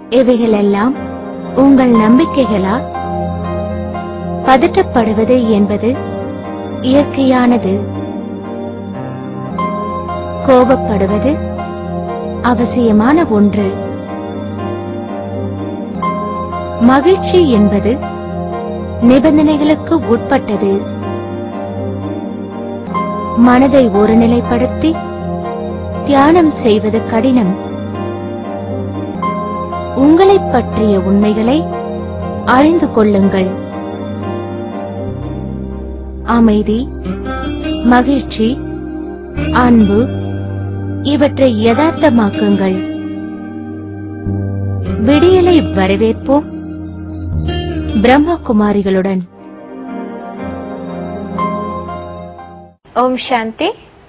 இவைகளெல்லாம் உங்கள் நம்பிக்கைகளா பதட்டப்படுவது என்பது இயற்கையானது கோபப்படுவது அவசியமான ஒன்று மகிழ்ச்சி என்பது நிபந்தனைகளுக்கு உட்பட்டது மனதை ஒருநிலைப்படுத்தி தியானம் செய்வது கடினம் உங்களைப் பற்றிய உண்மைகளை அறிந்து கொள்ளுங்கள் அமைதி மகிழ்ச்சி அன்பு இவற்றை யதார்த்தமாக்குங்கள் விடியலை வரவேற்போம் பிரம்மகுமாரிகளுடன் ஓம் சாந்தி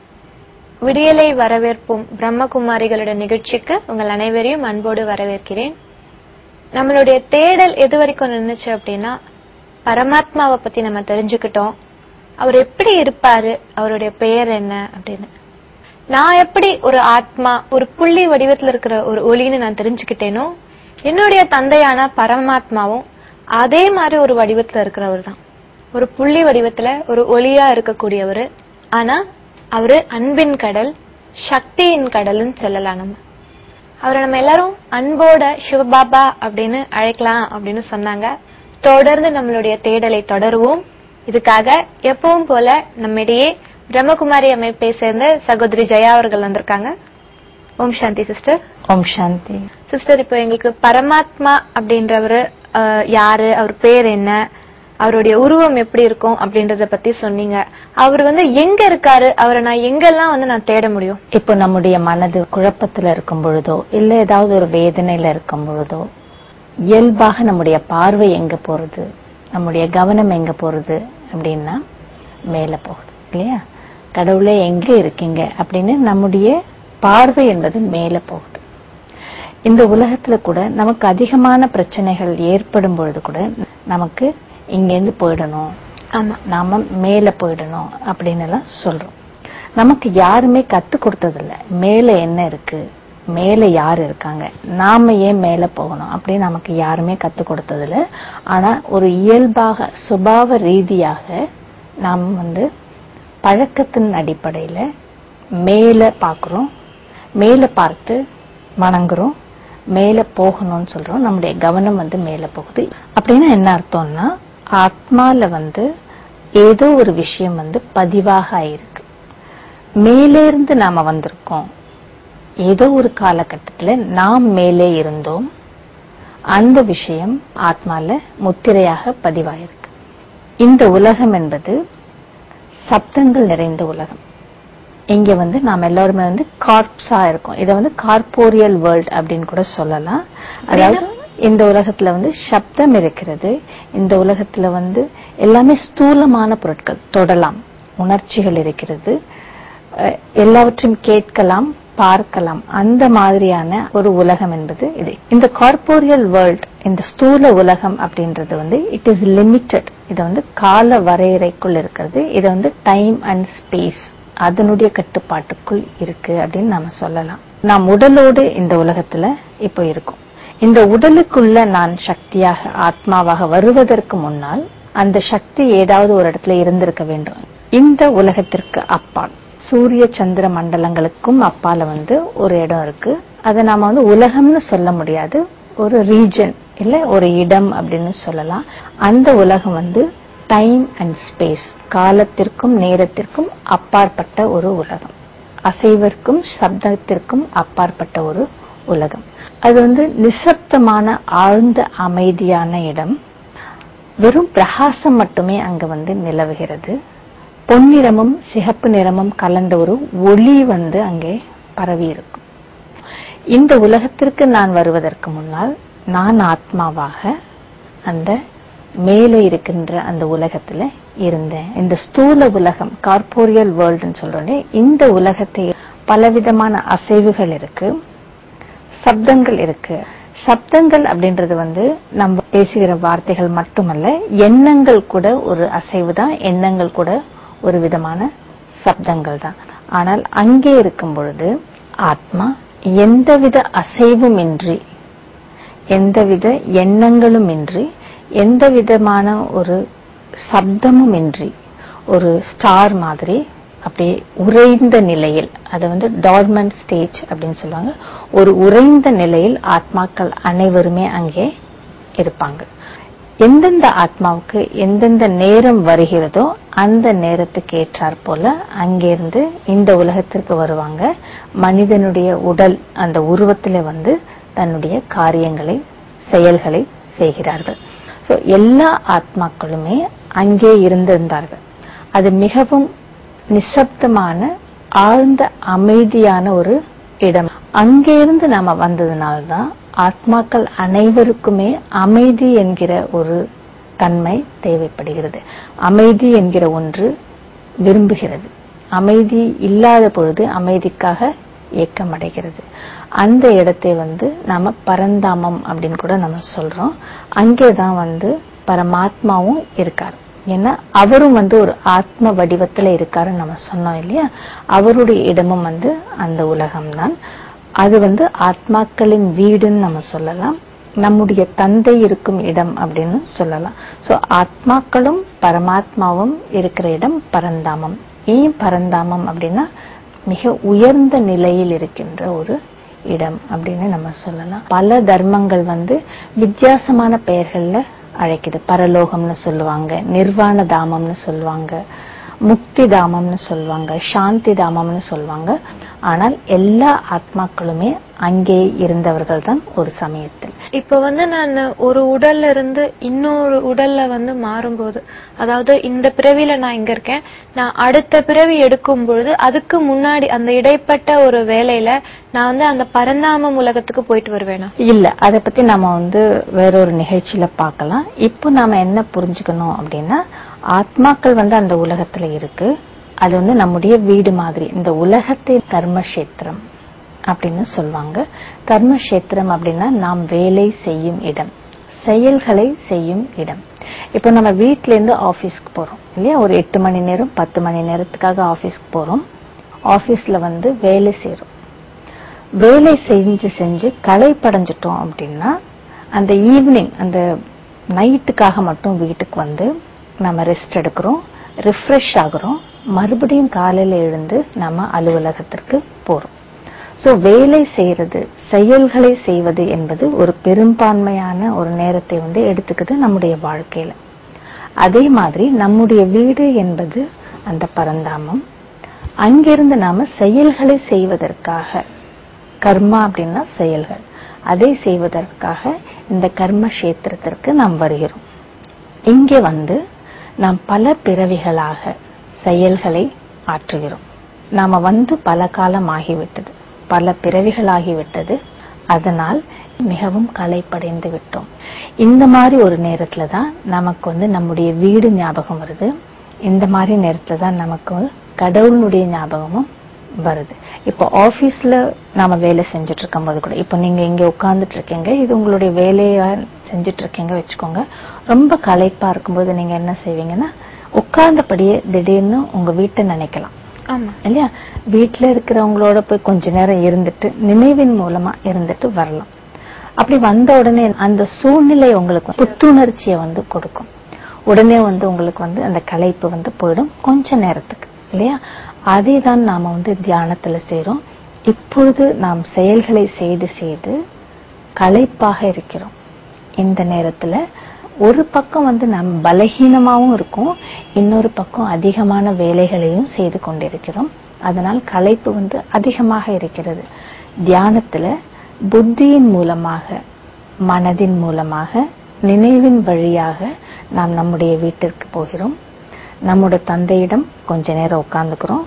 விடியலை வரவேற்போம் பிரம்மகுமாரிகளோட நிகழ்ச்சிக்கு உங்கள் அனைவரையும் அன்போடு வரவேற்கிறேன் நம்மளுடைய தேடல் எது வரைக்கும் நின்னுச்சு அப்படின்னா பரமாத்மாவை பத்தி நம்ம தெரிஞ்சுக்கிட்டோம் அவர் எப்படி இருப்பாரு அவருடைய பெயர் என்ன அப்படின்னு நான் எப்படி ஒரு ஆத்மா ஒரு புள்ளி வடிவத்துல இருக்கிற ஒரு ஒளின்னு நான் தெரிஞ்சுக்கிட்டேனோ என்னுடைய தந்தையான பரமாத்மாவும் அதே மாதிரி ஒரு வடிவத்துல இருக்கிறவர் தான் ஒரு புள்ளி வடிவத்துல ஒரு ஒளியா இருக்கக்கூடியவர் ஆனா அவரு அன்பின் கடல் சக்தியின் கடல்னு சொல்லலாம் நம்ம அவரை நம்ம எல்லாரும் அன்போட சிவபாபா அப்படின்னு அழைக்கலாம் அப்படின்னு சொன்னாங்க தொடர்ந்து நம்மளுடைய தேடலை தொடருவோம் இதுக்காக எப்பவும் போல நம்மிடையே பிரம்மகுமாரி அமைப்பை சேர்ந்த சகோதரி ஜெயா அவர்கள் வந்திருக்காங்க ஓம் சாந்தி சிஸ்டர் ஓம் சாந்தி சிஸ்டர் இப்போ எங்களுக்கு பரமாத்மா அப்படின்றவரு அஹ், யாரு அவர் பேர் என்ன அவருடைய உருவம் எப்படி இருக்கும் அப்படின்றத பத்தி சொன்னீங்க அவர் வந்து எங்க இருக்காரு அவரை நான் எங்கெல்லாம் வந்து நான் தேட முடியும் இப்போ நம்முடைய மனது குழப்பத்துல இருக்கும் பொழுதோ இல்ல ஏதாவது ஒரு வேதனையில இருக்கும் பொழுதோ இயல்பாக நம்முடைய பார்வை எங்க போறது நம்முடைய கவனம் எங்க போறது அப்படின்னா மேல போகுது இல்லையா கடவுளே எங்க இருக்கீங்க அப்படின்னு நம்முடைய பார்வை என்பது மேல போகுது இந்த உலகத்துல கூட நமக்கு அதிகமான பிரச்சனைகள் ஏற்படும் பொழுது கூட நமக்கு இங்கேருந்து போயிடணும் ஆமா நாம மேல போயிடணும் அப்படின்னு எல்லாம் சொல்றோம் நமக்கு யாருமே கத்து கொடுத்ததில்ல மேல என்ன இருக்கு மேல யார் இருக்காங்க நாம ஏன் மேல போகணும் அப்படின்னு நமக்கு யாருமே கத்து கொடுத்ததில்ல ஆனா ஒரு இயல்பாக சுபாவ ரீதியாக நாம் வந்து பழக்கத்தின் அடிப்படையில மேல பார்க்கிறோம் மேல பார்த்து வணங்குறோம் மேல போகணும்னு சொல்றோம் நம்முடைய கவனம் வந்து மேல போகுது அப்படின்னா என்ன அர்த்தம்னா ஆத்மால வந்து ஏதோ ஒரு விஷயம் வந்து பதிவாக ஆயிருக்கு மேலே இருந்து நாம வந்திருக்கோம் ஏதோ ஒரு காலகட்டத்துல நாம் மேலே இருந்தோம் அந்த விஷயம் ஆத்மால முத்திரையாக பதிவாயிருக்கு இந்த உலகம் என்பது சப்தங்கள் நிறைந்த உலகம் இங்க வந்து நாம் எல்லாருமே வந்து கார்ப்ஸா இருக்கோம் இதை வந்து கார்போரியல் வேர்ல்ட் அப்படின்னு கூட சொல்லலாம் அதாவது இந்த உலகத்துல வந்து சப்தம் இருக்கிறது இந்த உலகத்துல வந்து எல்லாமே ஸ்தூலமான பொருட்கள் தொடலாம் உணர்ச்சிகள் இருக்கிறது அஹ் எல்லாவற்றையும் கேட்கலாம் பார்க்கலாம் அந்த மாதிரியான ஒரு உலகம் என்பது இது இந்த கார்போரியல் வேர்ல்ட் இந்த ஸ்தூல உலகம் அப்படின்றது வந்து இட் இஸ் லிமிட்டெட் இது வந்து கால வரையறைக்குள் இருக்கிறது இது வந்து டைம் அண்ட் ஸ்பேஸ் அதனுடைய கட்டுப்பாட்டுக்குள் இருக்கு அப்படின்னு நாம சொல்லலாம் நாம் உடலோடு இந்த உலகத்துல இப்போ இருக்கோம் இந்த உடலுக்குள்ள நான் சக்தியாக ஆத்மாவாக வருவதற்கு முன்னால் அந்த சக்தி ஏதாவது ஒரு இடத்துல இருந்திருக்க வேண்டும் இந்த உலகத்திற்கு அப்பால் சூரிய சந்திர மண்டலங்களுக்கும் அப்பால வந்து ஒரு இடம் இருக்கு அதை நாம வந்து உலகம்னு சொல்ல முடியாது ஒரு ரீஜன் இல்ல ஒரு இடம் அப்படின்னு சொல்லலாம் அந்த உலகம் வந்து டைம் அண்ட் ஸ்பேஸ் காலத்திற்கும் நேரத்திற்கும் அப்பாற்பட்ட ஒரு உலகம் அசைவிற்கும் சப்தத்திற்கும் அப்பாற்பட்ட ஒரு உலகம் அது வந்து நிசப்தமான ஆழ்ந்த அமைதியான இடம் வெறும் பிரகாசம் மட்டுமே அங்க வந்து நிலவுகிறது பொன்னிறமும் சிகப்பு நிறமும் கலந்த ஒரு ஒளி வந்து அங்கே பரவி இருக்கும் இந்த உலகத்திற்கு நான் வருவதற்கு முன்னால் நான் ஆத்மாவாக அந்த மேலே இருக்கின்ற அந்த உலகத்துல இருந்தேன் இந்த ஸ்தூல உலகம் கார்போரியல் வேர்ல்டுன்னு சொல்றோம் இந்த உலகத்தை பலவிதமான அசைவுகள் இருக்கு சப்தங்கள் இருக்கு சப்தங்கள் அப்படின்றது வந்து நம்ம பேசுகிற வார்த்தைகள் மட்டுமல்ல எண்ணங்கள் கூட ஒரு அசைவு தான் எண்ணங்கள் கூட ஒரு விதமான சப்தங்கள் தான் ஆனால் அங்கே இருக்கும் பொழுது ஆத்மா எந்தவித அசைவுமின்றி எந்தவித எண்ணங்களும் இன்றி எந்த விதமான ஒரு சப்தமும் இன்றி ஒரு ஸ்டார் மாதிரி அப்படியே உறைந்த நிலையில் அதை வந்து டார்மன் ஸ்டேஜ் அப்படின்னு சொல்லுவாங்க ஒரு உறைந்த நிலையில் ஆத்மாக்கள் அனைவருமே அங்கே இருப்பாங்க எந்தெந்த ஆத்மாவுக்கு எந்தெந்த நேரம் வருகிறதோ அந்த நேரத்துக்கு ஏற்றாற் போல அங்கிருந்து இந்த உலகத்திற்கு வருவாங்க மனிதனுடைய உடல் அந்த உருவத்திலே வந்து தன்னுடைய காரியங்களை செயல்களை செய்கிறார்கள் சோ எல்லா ஆத்மாக்களுமே அங்கே இருந்திருந்தார்கள் அது மிகவும் நிசப்தமான ஆழ்ந்த அமைதியான ஒரு இடம் அங்கே இருந்து நாம வந்ததுனால்தான் ஆத்மாக்கள் அனைவருக்குமே அமைதி என்கிற ஒரு தன்மை தேவைப்படுகிறது அமைதி என்கிற ஒன்று விரும்புகிறது அமைதி இல்லாத பொழுது அமைதிக்காக ஏக்கமடைகிறது அந்த இடத்தை வந்து நாம பரந்தாமம் அப்படின்னு கூட நம்ம சொல்றோம் அங்கேதான் வந்து பரமாத்மாவும் இருக்கார் ஏன்னா அவரும் வந்து ஒரு ஆத்ம வடிவத்துல இருக்காருன்னு நம்ம சொன்னோம் இல்லையா அவருடைய இடமும் வந்து அந்த உலகம்தான் அது வந்து ஆத்மாக்களின் வீடுன்னு நம்ம சொல்லலாம் நம்முடைய தந்தை இருக்கும் இடம் அப்படின்னு சொல்லலாம் சோ ஆத்மாக்களும் பரமாத்மாவும் இருக்கிற இடம் பரந்தாமம் ஏன் பரந்தாமம் அப்படின்னா மிக உயர்ந்த நிலையில் இருக்கின்ற ஒரு இடம் அப்படின்னு நம்ம சொல்லலாம் பல தர்மங்கள் வந்து வித்தியாசமான பெயர்கள்ல அழைக்குது பரலோகம்னு சொல்லுவாங்க நிர்வாண தாமம்னு சொல்லுவாங்க முக்தி தாமம்னு சொல்லுவாங்க சாந்தி தாமம்னு சொல்லுவாங்க ஆனால் எல்லா ஆத்மாக்களுமே அங்கே இருந்தவர்கள் தான் ஒரு சமயத்தில் இப்ப வந்து நான் ஒரு உடல்ல இருந்து இன்னொரு உடல்ல வந்து மாறும்போது அதாவது இந்த பிறவியில நான் இங்க இருக்கேன் நான் அடுத்த பிறவி எடுக்கும் பொழுது அதுக்கு முன்னாடி அந்த இடைப்பட்ட ஒரு வேலையில நான் வந்து அந்த பரந்தாமம் உலகத்துக்கு போயிட்டு வருவேனா இல்ல அத பத்தி நாம வந்து வேறொரு நிகழ்ச்சியில பார்க்கலாம் இப்போ நாம என்ன புரிஞ்சுக்கணும் அப்படின்னா ஆத்மாக்கள் வந்து அந்த உலகத்துல இருக்கு அது வந்து நம்முடைய வீடு மாதிரி இந்த உலகத்தை கர்மக்ஷேத்திரம் அப்படின்னு சொல்லுவாங்க கர்மக்ஷேத்திரம் அப்படின்னா நாம் வேலை செய்யும் இடம் செயல்களை செய்யும் இடம் இப்போ நம்ம வீட்ல இருந்து ஆபீஸ்க்கு போறோம் இல்லையா ஒரு எட்டு மணி நேரம் பத்து மணி நேரத்துக்காக ஆபீஸ்க்கு போறோம் ஆபீஸ்ல வந்து வேலை செய்றோம் வேலை செஞ்சு செஞ்சு களைப்படைஞ்சிட்டோம் அப்படின்னா அந்த ஈவினிங் அந்த நைட்டுக்காக மட்டும் வீட்டுக்கு வந்து நம்ம ரெஸ்ட் எடுக்கிறோம் ரிஃப்ரெஷ் ஆகுறோம் மறுபடியும் காலையில எழுந்து நம்ம அலுவலகத்திற்கு போறோம் சோ வேலை செய்யறது செயல்களை செய்வது என்பது ஒரு பெரும்பான்மையான ஒரு நேரத்தை வந்து எடுத்துக்குது நம்முடைய வாழ்க்கையில அதே மாதிரி நம்முடைய வீடு என்பது அந்த பரந்தாமம் அங்கிருந்து நாம செயல்களை செய்வதற்காக கர்மா அப்படின்னா செயல்கள் அதை செய்வதற்காக இந்த கர்ம கஷேத்திரத்திற்கு நாம் வருகிறோம் இங்கே வந்து நாம் பல பிறவிகளாக செயல்களை ஆற்றுகிறோம் நாம வந்து பல காலம் ஆகிவிட்டது பல பிறவிகளாகிவிட்டது அதனால் மிகவும் களைப்படைந்து விட்டோம் இந்த மாதிரி ஒரு நேரத்துல தான் நமக்கு வந்து நம்முடைய வீடு ஞாபகம் வருது இந்த மாதிரி நேரத்துல தான் நமக்கு கடவுளுடைய ஞாபகமும் வருது இப்போ ஆபீஸ்ல நாம வேலை செஞ்சுட்டு இருக்கும்போது கூட இப்போ நீங்க இங்க உட்கார்ந்துட்டு இருக்கீங்க இது உங்களுடைய வேலையா செஞ்சுட்டு இருக்கீங்க வச்சுக்கோங்க ரொம்ப களைப்பா இருக்கும்போது நீங்க என்ன செய்வீங்கன்னா உட்கார்ந்தபடியே திடீர்னு உங்க வீட்டை நினைக்கலாம் ஆமா இல்லையா வீட்ல இருக்கிறவங்களோட போய் கொஞ்ச நேரம் இருந்துட்டு நினைவின் மூலமா இருந்துட்டு வரலாம் அப்படி வந்த உடனே அந்த சூழ்நிலை உங்களுக்கு புத்துணர்ச்சியை வந்து கொடுக்கும் உடனே வந்து உங்களுக்கு வந்து அந்த களைப்பு வந்து போயிடும் கொஞ்ச நேரத்துக்கு இல்லையா அதே தான் நாம வந்து தியானத்துல செய்றோம் இப்பொழுது நாம் செயல்களை செய்து செய்து களைப்பாக இருக்கிறோம் இந்த நேரத்துல ஒரு பக்கம் வந்து நாம் பலகீனமாவும் இருக்கும் இன்னொரு பக்கம் அதிகமான வேலைகளையும் செய்து கொண்டிருக்கிறோம் அதனால் களைப்பு வந்து அதிகமாக இருக்கிறது தியானத்துல புத்தியின் மூலமாக மனதின் மூலமாக நினைவின் வழியாக நாம் நம்முடைய வீட்டிற்கு போகிறோம் நம்முடைய தந்தையிடம் கொஞ்ச நேரம் உட்கார்ந்துக்கிறோம்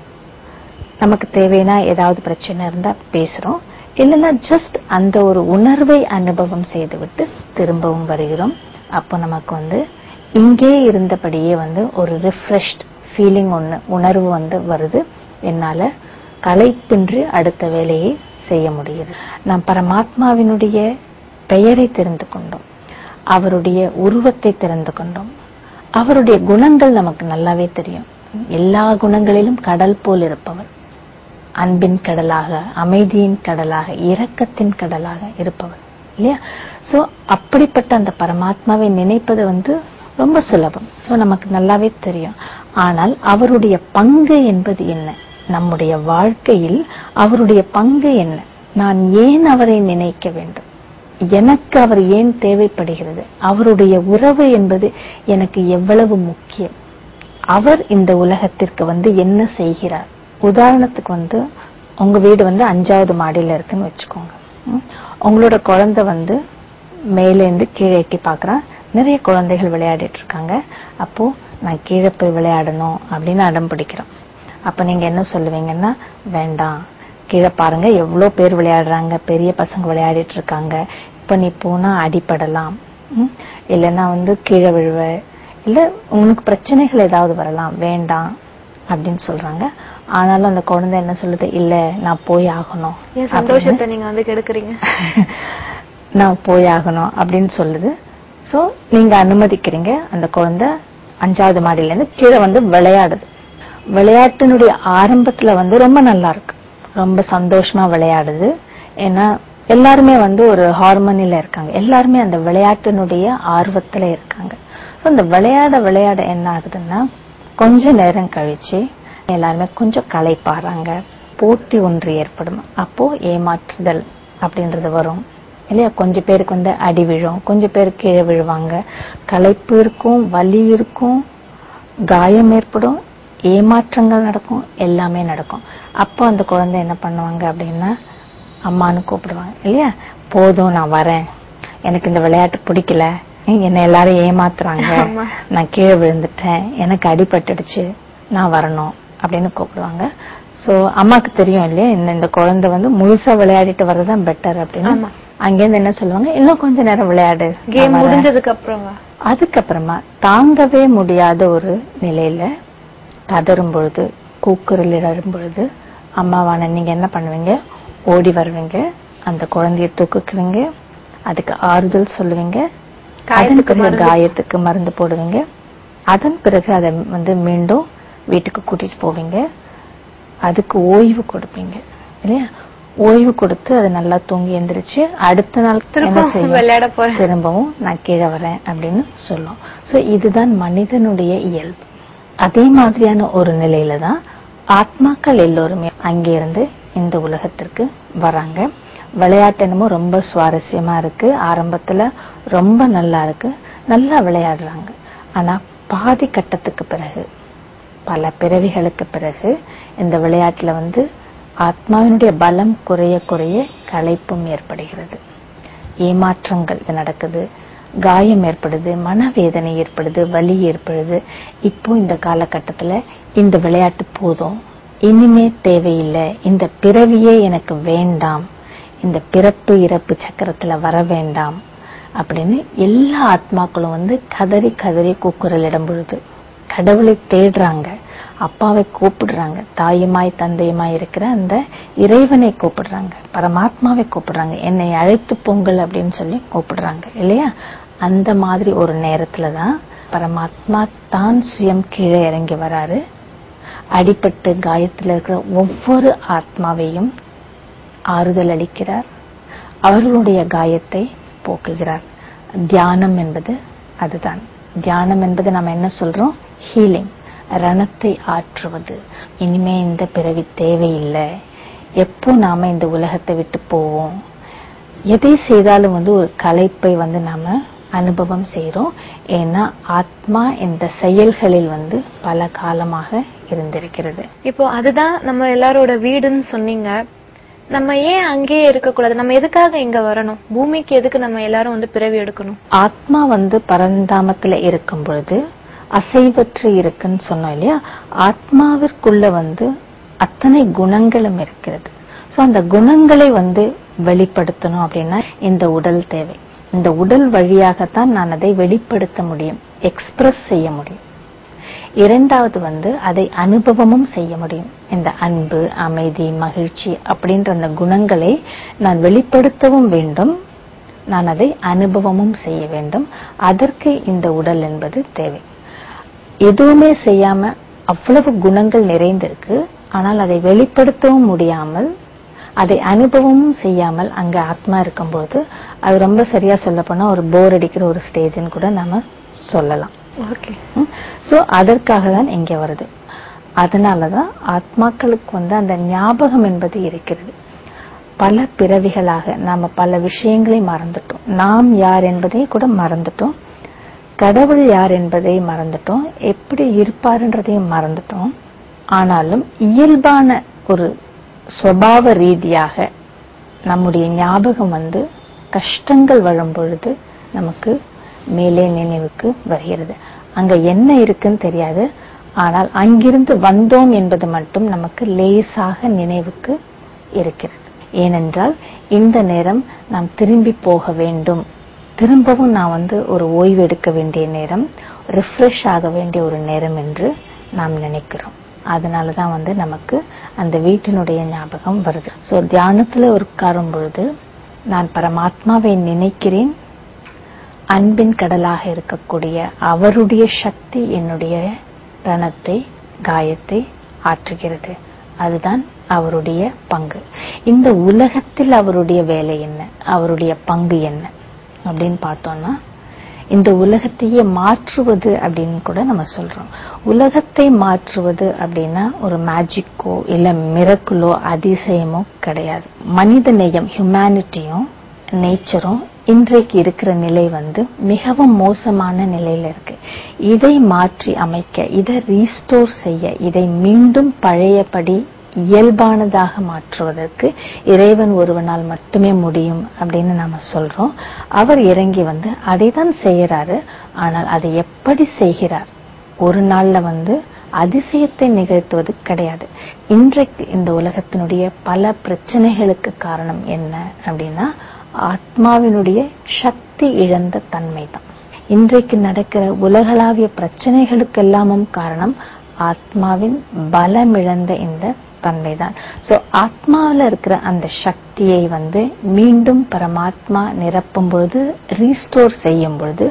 நமக்கு தேவைன்னா ஏதாவது பிரச்சனை இருந்தா பேசுறோம் இல்லைன்னா ஜஸ்ட் அந்த ஒரு உணர்வை அனுபவம் செய்துவிட்டு திரும்பவும் வருகிறோம் அப்போ நமக்கு வந்து இங்கே இருந்தபடியே வந்து ஒரு ரிஃப்ரெஷ்ட் ஃபீலிங் ஒன்று உணர்வு வந்து வருது என்னால களைப்பின்றி அடுத்த வேலையை செய்ய முடியுது நாம் பரமாத்மாவினுடைய பெயரை தெரிந்து கொண்டோம் அவருடைய உருவத்தை தெரிந்து கொண்டோம் அவருடைய குணங்கள் நமக்கு நல்லாவே தெரியும் எல்லா குணங்களிலும் கடல் போல் இருப்பவர் அன்பின் கடலாக அமைதியின் கடலாக இரக்கத்தின் கடலாக இருப்பவர் இல்லையா சோ அப்படிப்பட்ட அந்த பரமாத்மாவை நினைப்பது வந்து ரொம்ப சுலபம் சோ நமக்கு நல்லாவே தெரியும் ஆனால் அவருடைய பங்கு என்பது என்ன நம்முடைய வாழ்க்கையில் அவருடைய பங்கு என்ன நான் ஏன் அவரை நினைக்க வேண்டும் எனக்கு அவர் ஏன் தேவைப்படுகிறது அவருடைய உறவு என்பது எனக்கு எவ்வளவு முக்கியம் அவர் இந்த உலகத்திற்கு வந்து என்ன செய்கிறார் உதாரணத்துக்கு வந்து உங்க வீடு வந்து அஞ்சாவது மாடியில இருக்குன்னு வச்சுக்கோங்க ம். உங்களோட குழந்தை வந்து மேலேந்து கீழே எட்டி பார்க்கறா நிறைய குழந்தைகள் விளையாடிட்டு இருக்காங்க அப்போ நான் கீழே போய் விளையாடணும் அப்படின்னு அடம் பிடிக்கிறோம் அப்ப நீங்க என்ன சொல்லுவீங்கன்னா வேண்டாம் கீழே பாருங்க எவ்வளவு பேர் விளையாடுறாங்க பெரிய பசங்க விளையாடிட்டு இருக்காங்க இப்ப நீ போனா அடிபடலாம் ம்? இல்லைன்னா வந்து கீழே விழுவ இல்ல உங்களுக்கு பிரச்சனைகள் ஏதாவது வரலாம் வேண்டாம் அப்படின்னு சொல்றாங்க ஆனாலும் அந்த குழந்தை என்ன சொல்லுது இல்ல நான் போய் ஆகணும் என் சந்தோஷத்தை நீங்க வந்து கெடுக்குறீங்க நான் போய் ஆகணும் அப்படின்னு சொல்லுது சோ நீங்க அனுமதிக்கிறீங்க அந்த குழந்தை அஞ்சாவது மாடியில இருந்து கீழே வந்து விளையாடுது விளையாட்டினுடைய ஆரம்பத்துல வந்து ரொம்ப நல்லா இருக்கு ரொம்ப சந்தோஷமா விளையாடுது ஏன்னா எல்லாருமே வந்து ஒரு ஹார்மோனில இருக்காங்க எல்லாருமே அந்த விளையாட்டினுடைய ஆர்வத்துல இருக்காங்க So, இந்த விளையாட விளையாட என்ன ஆகுதுன்னா கொஞ்ச நேரம் கழிச்சு எல்லாருமே கொஞ்சம் களைப்பாறாங்க போட்டி ஒன்று ஏற்படும் அப்போ ஏமாற்றுதல் அப்படின்றது வரும் இல்லையா கொஞ்சம் பேருக்கு வந்து அடி விழும் கொஞ்சம் பேர் கீழே விழுவாங்க களைப்பு இருக்கும் வலி இருக்கும் காயம் ஏற்படும் ஏமாற்றங்கள் நடக்கும் எல்லாமே நடக்கும் அப்போ அந்த குழந்தை என்ன பண்ணுவாங்க அப்படின்னா அம்மான்னு கூப்பிடுவாங்க இல்லையா போதும் நான் வரேன் எனக்கு இந்த விளையாட்டு பிடிக்கல என்ன எல்லாரும் ஏமாத்துறாங்க ஆமா. நான் கீழே விழுந்துட்டேன் எனக்கு அடிபட்டுடுச்சு நான் வரணும் அப்படின்னு கூப்பிடுவாங்க சோ அம்மாக்கு தெரியும் இல்லையா இந்த இந்த குழந்தை வந்து முழுசா விளையாடிட்டு வர்றதுதான் பெட்டர் அப்படின்னு ஆமா. அங்கேருந்து என்ன சொல்லுவாங்க இன்னும் கொஞ்ச நேரம் விளையாடு கேம் நான் வரேன். முடிஞ்சதுக்கு அப்புறம் அதுக்கப்புறமா தாங்கவே முடியாத ஒரு நிலையில கதறும் பொழுது கூக்குரல் இடும் பொழுது அம்மாவான நீங்க என்ன பண்ணுவீங்க ஓடி வருவீங்க அந்த குழந்தைய தூக்குக்குவீங்க அதுக்கு ஆறுதல் சொல்லுவீங்க அதன் காயத்துக்கு பிறகு மருந்து. காயத்துக்கு மருந்து போடுவீங்க அதன் பிறகு அதை வந்து மீண்டும் வீட்டுக்கு கூட்டிட்டு போவீங்க அதுக்கு ஓய்வு கொடுப்பீங்க இல்லையா ஓய்வு கொடுத்து அது நல்லா தூங்கி எந்திரிச்சு அடுத்த நாள் என்ன திரும்ப செய்யும்? விளையாட போறேன் திரும்பவும் நான் கீழே வரேன் அப்படின்னு சொல்லும் சோ இதுதான் மனிதனுடைய இயல்பு அதே மாதிரியான ஒரு நிலையில தான் ஆத்மாக்கள் எல்லோருமே அங்கிருந்து இந்த உலகத்திற்கு வராங்க விளையாட்டு என்னமோ ரொம்ப சுவாரஸ்யமா இருக்கு ஆரம்பத்துல ரொம்ப நல்லா இருக்கு நல்லா விளையாடுறாங்க ஆனா பாதி கட்டத்துக்கு பிறகு பல பிறவிகளுக்கு பிறகு இந்த விளையாட்டுல வந்து ஆத்மாவினுடைய பலம் குறைய குறைய களைப்பும் ஏற்படுகிறது ஏமாற்றங்கள் நடக்குது காயம் ஏற்படுது மனவேதனை ஏற்படுது வலி ஏற்படுது இப்போ இந்த காலகட்டத்துல இந்த விளையாட்டு போதும் இனிமே தேவையில்லை இந்த பிறவியே எனக்கு வேண்டாம் இந்த பிறப்பு இறப்பு சக்கரத்துல வர வேண்டாம் அப்படின்னு எல்லா ஆத்மாக்களும் வந்து கதறி கதறி கூக்குரலிடும் பொழுது கடவுளை தேடுறாங்க அப்பாவை கூப்பிடுறாங்க தாயுமாய் தந்தையுமாய் இருக்கிற அந்த இறைவனை கூப்பிடுறாங்க பரமாத்மாவை கூப்பிடுறாங்க என்னை அழைத்து பொங்கல் அப்படின்னு சொல்லி கூப்பிடுறாங்க இல்லையா அந்த மாதிரி ஒரு நேரத்துல தான் பரமாத்மா தான் சுயம் கீழே இறங்கி வராரு அடிபட்டு காயத்துல இருக்கிற ஒவ்வொரு ஆத்மாவையும் ஆறுதல் அளிக்கிறார் அவர்களுடைய காயத்தை போக்குகிறார் தியானம் என்பது அதுதான் தியானம் என்பது நம்ம என்ன சொல்றோம் ஹீலிங் ரணத்தை ஆற்றுவது இனிமே இந்த பிறவி தேவையில்லை எப்போ நாம இந்த உலகத்தை விட்டு போவோம் எதை செய்தாலும் வந்து ஒரு கலைப்பை வந்து நாம அனுபவம் செய்றோம் ஏன்னா ஆத்மா இந்த செயல்களில் வந்து பல காலமாக இருந்திருக்கிறது இப்போ அதுதான் நம்ம எல்லாரோட வீடுன்னு சொன்னீங்க நம்ம ஏன் அங்கேயே இருக்க கூடாது நம்ம எதுக்காக இங்க வரணும் பூமிக்கு எதுக்கு நம்ம எல்லாரும் வந்து பிறவி எடுக்கணும் ஆத்மா வந்து பரந்தாமத்துல இருக்கும் பொழுது அசைவற்று இருக்குன்னு சொன்னோம் இல்லையா ஆத்மாவிற்குள்ள வந்து அத்தனை குணங்களும் இருக்கிறது சோ அந்த குணங்களை வந்து வெளிப்படுத்தணும் அப்படின்னா இந்த உடல் தேவை இந்த உடல் வழியாகத்தான் நான் அதை வெளிப்படுத்த முடியும் எக்ஸ்பிரஸ் செய்ய முடியும் இரண்டாவது வந்து அதை அனுபவமும் செய்ய முடியும் இந்த அன்பு அமைதி மகிழ்ச்சி அப்படின்ற அந்த குணங்களை நான் வெளிப்படுத்தவும் வேண்டும் நான் அதை அனுபவமும் செய்ய வேண்டும் அதற்கு இந்த உடல் என்பது தேவை எதுவுமே செய்யாம அவ்வளவு குணங்கள் நிறைந்திருக்கு ஆனால் அதை வெளிப்படுத்தவும் முடியாமல் அதை அனுபவமும் செய்யாமல் அங்க ஆத்மா இருக்கும்போது அது ரொம்ப சரியா சொல்ல போனா ஒரு போர் அடிக்கிற ஒரு ஸ்டேஜ்னு கூட நாம சொல்லலாம் ஓகே சோ அதற்காக தான் இங்க வருது அதனாலதான் ஆத்மாக்களுக்கு வந்து அந்த ஞாபகம் என்பது இருக்கிறது பல பிறவிகளாக நாம பல விஷயங்களை மறந்துட்டோம் நாம் யார் என்பதை கூட மறந்துட்டோம் கடவுள் யார் என்பதை மறந்துட்டோம் எப்படி இருப்பாருன்றதையும் மறந்துட்டோம் ஆனாலும் இயல்பான ஒரு சுவாவ ரீதியாக நம்முடைய ஞாபகம் வந்து கஷ்டங்கள் வரும் பொழுது நமக்கு மேலே நினைவுக்கு வருகிறது அங்க என்ன இருக்குன்னு தெரியாது ஆனால் அங்கிருந்து வந்தோம் என்பது மட்டும் நமக்கு லேசாக நினைவுக்கு இருக்கிறது ஏனென்றால் இந்த நேரம் நாம் திரும்பி போக வேண்டும் திரும்பவும் நான் வந்து ஒரு ஓய்வு எடுக்க வேண்டிய நேரம் ரிஃப்ரெஷ் ஆக வேண்டிய ஒரு நேரம் என்று நாம் நினைக்கிறோம் அதனால தான் வந்து நமக்கு அந்த வீட்டினுடைய ஞாபகம் வருது சோ தியானத்துல உட்காரும் பொழுது நான் பரமாத்மாவை நினைக்கிறேன் அன்பின் கடலாக இருக்கக்கூடிய அவருடைய சக்தி என்னுடைய ரணத்தை காயத்தை ஆற்றுகிறது அதுதான் அவருடைய பங்கு இந்த உலகத்தில் அவருடைய வேலை என்ன அவருடைய பங்கு என்ன அப்படின்னு பார்த்தோம்னா இந்த உலகத்தையே மாற்றுவது அப்படின்னு கூட நம்ம சொல்றோம் உலகத்தை மாற்றுவது அப்படின்னா ஒரு மேஜிக்கோ இல்ல மிரக்குலோ அதிசயமோ கிடையாது மனித நேயம் ஹியூமனிட்டியும் நேச்சரும் இன்றைக்கு இருக்கிற நிலை வந்து மிகவும் மோசமான நிலையில இருக்கு இதை மாற்றி அமைக்க இதை ரீஸ்டோர் செய்ய இதை மீண்டும் பழையபடி இயல்பானதாக மாற்றுவதற்கு இறைவன் ஒருவனால் மட்டுமே முடியும் அப்படின்னு நாம சொல்றோம் அவர் இறங்கி வந்து அதை தான் செய்யறாரு ஆனால் அதை எப்படி செய்கிறார் ஒரு நாள்ல வந்து அதிசயத்தை நிகழ்த்துவது கிடையாது இன்றைக்கு இந்த உலகத்தினுடைய பல பிரச்சனைகளுக்கு காரணம் என்ன அப்படின்னா ஆத்மாவினுடைய சக்தி இழந்த தன்மை தான் இன்றைக்கு நடக்கிற உலகளாவிய பிரச்சனைகளுக்கு எல்லாமும் காரணம் ஆத்மாவின் பலமிழந்த இந்த தன்மைதான் சோ ஆத்மாவில் இருக்கிற அந்த சக்தியை வந்து மீண்டும் பரமாத்மா நிரப்பும் பொழுது ரீஸ்டோர் செய்யும் பொழுது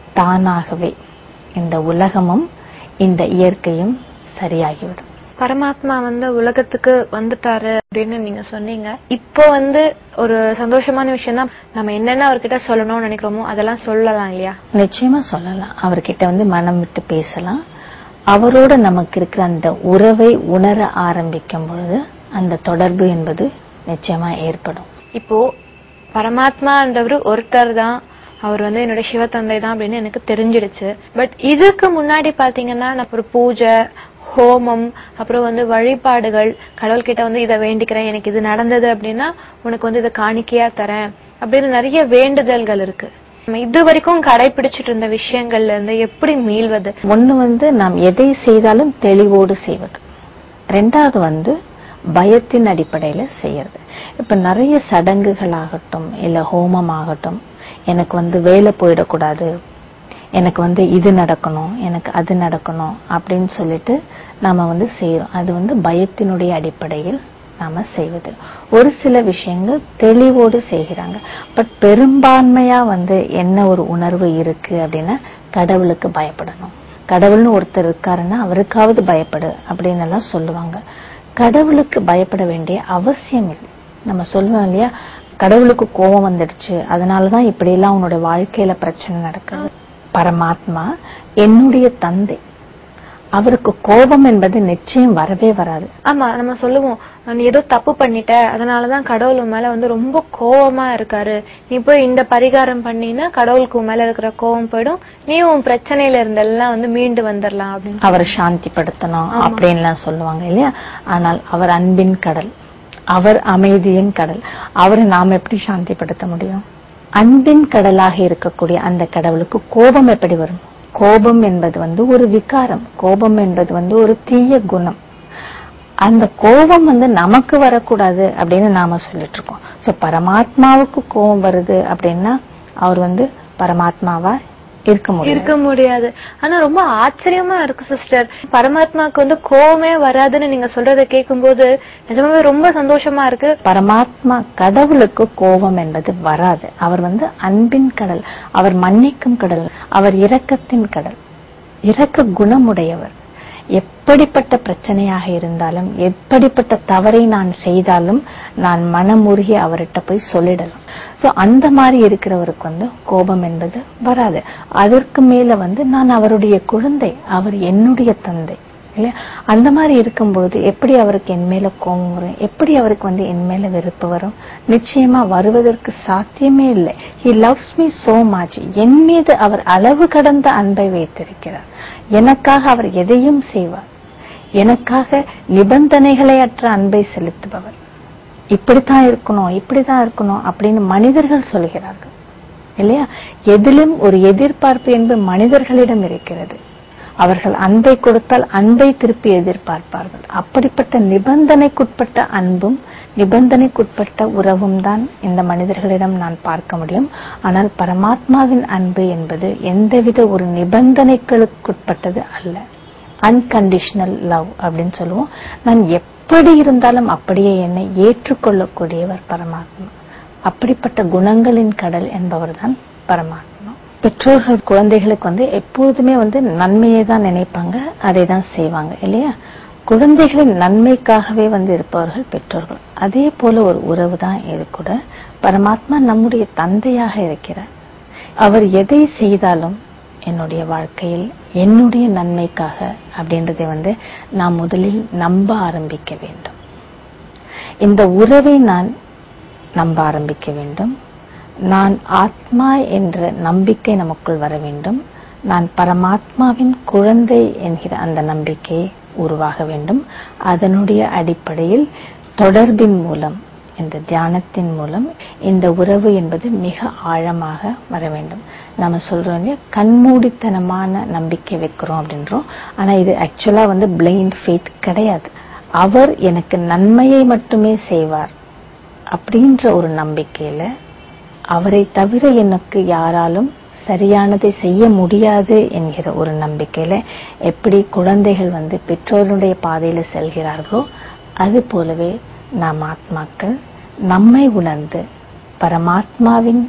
தானாகவே இந்த உலகமும் இந்த இயற்கையும் சரியாகிவிடும் பரமாத்மா வந்து உலகத்துக்கு வந்துட்டாரு அப்படின்னு நீங்க சொன்னீங்க இப்போ வந்து ஒரு சந்தோஷமான விஷயம் தான் நம்ம என்னென்ன அவர்கிட்ட சொல்லணும்னு நினைக்கிறோமோ அதெல்லாம் சொல்லலாம் இல்லையா நிச்சயமா சொல்லலாம் அவர்கிட்ட வந்து மனம் விட்டு பேசலாம் அவரோட நமக்கு இருக்கிற அந்த உறவை உணர ஆரம்பிக்கும் பொழுது அந்த தொடர்பு என்பது நிச்சயமா ஏற்படும் இப்போ பரமாத்மான்றவர் ஒருத்தர் தான் அவர் வந்து என்னோட சிவத்தந்தை தான் அப்படின்னு எனக்கு தெரிஞ்சிடுச்சு பட் இதுக்கு முன்னாடி பாத்தீங்கன்னா நான் ஒரு பூஜை ஹோமம் அப்புறம் வந்து வழிபாடுகள் கடவுள்கிட்ட வந்து இதை வேண்டிக்கிறேன் எனக்கு இது நடந்தது அப்படின்னா உனக்கு வந்து இதை காணிக்கையா தரேன் அப்படின்னு நிறைய வேண்டுதல்கள் இருக்கு நம்ம இது வரைக்கும் கடைபிடிச்சிட்டு இருந்த விஷயங்கள்ல இருந்து எப்படி மீள்வது ஒண்ணு வந்து நாம் எதை செய்தாலும் தெளிவோடு செய்வது ரெண்டாவது வந்து பயத்தின் அடிப்படையில செய்யறது இப்ப நிறைய சடங்குகள் ஆகட்டும் இல்ல ஹோமம் ஆகட்டும் எனக்கு வந்து வேலை போயிடக்கூடாது எனக்கு வந்து இது நடக்கணும் எனக்கு அது நடக்கணும் அப்படின்னு சொல்லிட்டு நாம வந்து செய்யறோம் அது வந்து பயத்தினுடைய அடிப்படையில் நாம செய்வது ஒரு சில விஷயங்கள் தெளிவோடு செய்கிறாங்க பட் பெரும்பான்மையா வந்து என்ன ஒரு உணர்வு இருக்கு அப்படின்னா கடவுளுக்கு பயப்படணும் கடவுள்னு ஒருத்தர் இருக்காருன்னா அவருக்காவது பயப்படு அப்படின்னு எல்லாம் சொல்லுவாங்க கடவுளுக்கு பயப்பட வேண்டிய அவசியம் இல்லை நம்ம சொல்லுவோம் இல்லையா கடவுளுக்கு கோபம் வந்துடுச்சு அதனாலதான் இப்படி எல்லாம் உன்னோட வாழ்க்கையில பிரச்சனை நடக்குது பரமாத்மா என்னுடைய தந்தை அவருக்கு கோபம் என்பது நிச்சயம் வரவே வராது ஆமா நம்ம சொல்லுவோம் நீ ஏதோ தப்பு பண்ணிட்ட அதனாலதான் கடவுள் உன் மேல வந்து ரொம்ப கோவமா இருக்காரு நீ போய் இந்த பரிகாரம் பண்ணினா கடவுளுக்கு உன் மேல இருக்கிற கோவம் போயிடும் நீ உன் பிரச்சனையில இருந்தெல்லாம் வந்து மீண்டு வந்துடலாம் அப்படின்னு அவரை சாந்திப்படுத்தணும் அப்படின்லாம் சொல்லுவாங்க இல்லையா ஆனால் அவர் அன்பின் கடல் அவர் அமைதியின் கடல் அவரை நாம எப்படி சாந்திப்படுத்த முடியும் அன்பின் கடலாக இருக்கக்கூடிய அந்த கடவுளுக்கு கோபம் எப்படி வரும் கோபம் என்பது வந்து ஒரு விகாரம் கோபம் என்பது வந்து ஒரு தீய குணம் அந்த கோபம் வந்து நமக்கு வரக்கூடாது அப்படின்னு நாம சொல்லிட்டு இருக்கோம் சோ பரமாத்மாவுக்கு கோபம் வருது அப்படின்னா அவர் வந்து பரமாத்மாவா இருக்க முடியும் இருக்க முடியாது ஆனா ரொம்ப ஆச்சரியமா இருக்கு சிஸ்டர் பரமாத்மாக்கு வந்து கோவமே வராதுன்னு நீங்க சொல்றத கேட்கும்போது நிஜமாவே ரொம்ப சந்தோஷமா இருக்கு பரமாத்மா கடவுளுக்கு கோபம் என்பது வராது அவர் வந்து அன்பின் கடல் அவர் மன்னிக்கும் கடல் அவர் இரக்கத்தின் கடல் இரக்க குணமுடையவர் எப்படிப்பட்ட பிரச்சனையாக இருந்தாலும் எப்படிப்பட்ட தவறை நான் செய்தாலும் நான் மனமுருகி அவர்கிட்ட போய் சொல்லிடலாம் சோ அந்த மாதிரி இருக்கிறவருக்கு வந்து கோபம் என்பது வராது அதற்கு மேல வந்து நான் அவருடைய குழந்தை அவர் என்னுடைய தந்தை இல்லையா அந்த மாதிரி இருக்கும்பொழுது எப்படி அவருக்கு என் மேல கோபம் வரும் எப்படி அவருக்கு வந்து என் மேல வெறுப்பு வரும் நிச்சயமா வருவதற்கு சாத்தியமே இல்லை he loves me so much என் மீது அவர் அளவு கடந்த அன்பை வைத்திருக்கிறார் எனக்காக அவர் எதையும் செய்வார் எனக்காக நிபந்தனைகளை அற்ற அன்பை செலுத்துபவர் இப்படித்தான் இருக்கணும் இப்படித்தான் இருக்கணும் அப்படின்னு மனிதர்கள் சொல்கிறார்கள் இல்லையா எதிலும் ஒரு எதிர்பார்ப்பு என்பது மனிதர்களிடம் இருக்கிறது அவர்கள் அன்பை கொடுத்தால் அன்பை திருப்பி எதிர்பார்ப்பார்கள் அப்படிப்பட்ட நிபந்தனைக்குட்பட்ட அன்பும் நிபந்தனைக்குட்பட்ட உறவும் தான் இந்த மனிதர்களிடம் நான் பார்க்க முடியும் ஆனால் பரமாத்மாவின் அன்பு என்பது எந்தவித ஒரு நிபந்தனைகளுக்குட்பட்டது அல்ல அன்கண்டிஷனல் லவ் அப்படின்னு சொல்லுவோம் நான் எப்படி இருந்தாலும் அப்படியே என்னை ஏற்றுக்கொள்ளக்கூடியவர் பரமாத்மா அப்படிப்பட்ட குணங்களின் கடல் என்பவர்தான் பரமாத்மா பெற்றோர்கள் குழந்தைகளுக்கு வந்து எப்பொழுதுமே வந்து நன்மையை தான் நினைப்பாங்க அதை தான் செய்வாங்க இல்லையா குழந்தைகளின் நன்மைக்காகவே வந்து இருப்பவர்கள் பெற்றோர்கள் அதே போல ஒரு உறவு தான் இது கூட பரமாத்மா நம்முடைய தந்தையாக இருக்கிறார் அவர் எதை செய்தாலும் என்னுடைய வாழ்க்கையில் என்னுடைய நன்மைக்காக அப்படின்றதை வந்து நான் முதலில் நம்ப ஆரம்பிக்க வேண்டும் இந்த உறவை நான் நம்ப ஆரம்பிக்க வேண்டும் நான் ஆத்மா என்ற நம்பிக்கை நமக்குள் வர வேண்டும் நான் பரமாத்மாவின் குழந்தை என்கிற அந்த நம்பிக்கை உருவாக வேண்டும் அதனுடைய அடிப்படையில் தொடர்பின் மூலம் இந்த தியானத்தின் மூலம் இந்த உறவு என்பது மிக ஆழமாக வர வேண்டும் நம்ம சொல்றோம் இல்லையா கண்மூடித்தனமான நம்பிக்கை வைக்கிறோம் அப்படின்றோம் ஆனா இது ஆக்சுவலா வந்து பிளைண்ட் ஃபேத் கிடையாது அவர் எனக்கு நன்மையை மட்டுமே செய்வார் அப்படின்ற ஒரு நம்பிக்கையில அவரை தவிர எனக்கு யாராலும் சரியானதை செய்ய முடியாது என்கிற ஒரு நம்பிக்கையில எப்படி குழந்தைகள் வந்து பெற்றோருடைய பாதையில செல்கிறார்களோ அது போலவே நாம் ஆத்மாக்கள் நம்மை உணர்ந்து பரமாத்மாவின்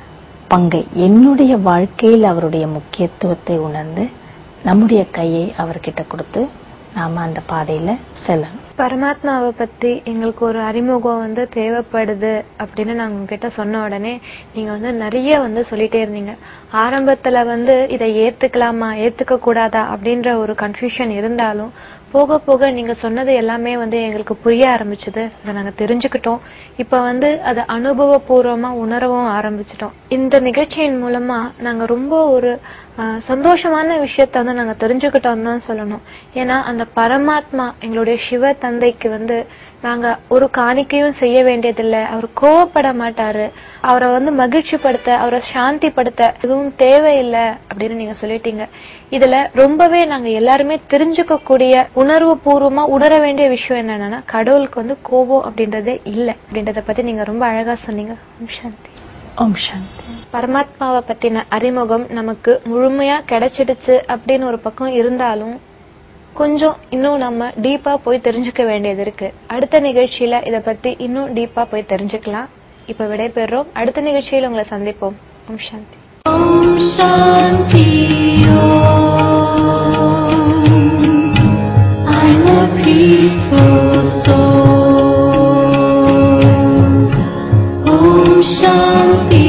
பங்கை என்னுடைய வாழ்க்கையில் அவருடைய முக்கியத்துவத்தை உணர்ந்து நம்முடைய கையை அவர்கிட்ட கொடுத்து நாம அந்த பாதையில செல்லணும் பரமாத்மாவை பத்தி எங்களுக்கு ஒரு அறிமுகம் வந்து தேவைப்படுது அப்படின்னு நாங்க உங்ககிட்ட சொன்ன உடனே நீங்க வந்து நிறைய வந்து சொல்லிட்டே இருந்தீங்க ஆரம்பத்துல வந்து இதை ஏத்துக்கலாமா ஏத்துக்க கூடாதா அப்படின்ற ஒரு கன்ஃபியூஷன் இருந்தாலும் போக போக நீங்க சொன்னது எல்லாமே வந்து எங்களுக்கு புரிய ஆரம்பிச்சது அதை நாங்க தெரிஞ்சுக்கிட்டோம் இப்ப வந்து அதை அனுபவபூர்வமா உணரவும் ஆரம்பிச்சிட்டோம் இந்த நிகழ்ச்சியின் மூலமா நாங்க ரொம்ப ஒரு ஆஹ், சந்தோஷமான விஷயத்த வந்து நாங்க தெரிஞ்சுக்கிட்டோம் தான் சொல்லணும் ஏன்னா அந்த பரமாத்மா எங்களுடைய சிவ தந்தைக்கு வந்து நாங்க ஒரு காணிக்கையும் செய்ய வேண்டியதில்லை அவர் கோவப்பட மாட்டாரு அவரை வந்து மகிழ்ச்சிப்படுத்த அவரை சாந்திப்படுத்த எதுவும் தேவையில்லை அப்படின்னு நீங்க சொல்லிட்டீங்க இதுல ரொம்பவே நாங்க எல்லாருமே தெரிஞ்சுக்க கூடிய உணர்வு பூர்வமா உணர வேண்டிய விஷயம் என்னன்னா கடவுளுக்கு வந்து கோபம் அப்படின்றதே இல்ல அப்படின்றத பத்தி நீங்க ரொம்ப அழகா சொன்னீங்க ஓம் சாந்தி ஓம் சாந்தி பரமாத்மாவை பத்தின அறிமுகம் நமக்கு முழுமையா கிடைச்சிடுச்சு அப்படின்னு ஒரு பக்கம் இருந்தாலும் கொஞ்சம் இன்னும் நம்ம டீப்பா போய் தெரிஞ்சுக்க வேண்டியது இருக்கு அடுத்த நிகழ்ச்சியில இத பத்தி இன்னும் டீப்பா போய் தெரிஞ்சுக்கலாம் இப்ப விடைபெறுறோம் அடுத்த நிகழ்ச்சியில உங்களை சந்திப்போம் ஓம் சாந்தி I'm a peaceful soul. Om Shanti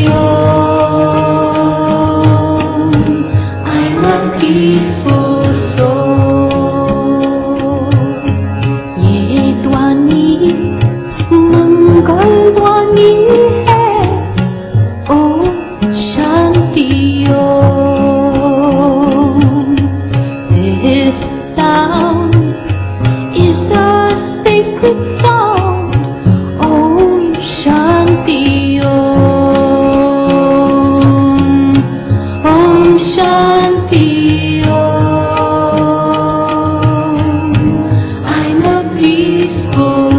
Om. I'm a peaceful soul. ये ध्वनि मंगल ध्वनि है ओम शांति ओम This sound is a sacred sound. Om Shanti Om. Om Shanti Om. I'm a peaceful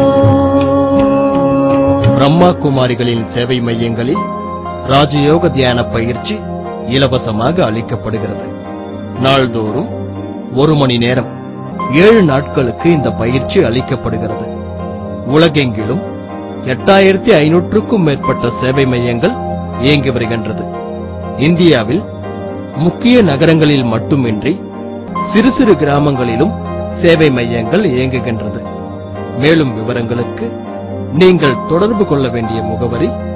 soul. Brahma குமாரிகளின் சேவை மையங்களில் ராஜயோக தியான பயிற்சி இலவசமாக அளிக்கப்படுகிறது நாள்தோறும் ஒரு மணி நேரம் ஏழு நாட்களுக்கு இந்த பயிற்சி அளிக்கப்படுகிறது உலகெங்கிலும் எட்டாயிரத்தி ஐநூற்றுக்கும் மேற்பட்ட சேவை மையங்கள் இயங்கி வருகின்றது இந்தியாவில் முக்கிய நகரங்களில் மட்டுமின்றி சிறு சிறு கிராமங்களிலும் சேவை மையங்கள் இயங்குகின்றது மேலும் விவரங்களுக்கு நீங்கள் தொடர்பு கொள்ள வேண்டிய முகவரி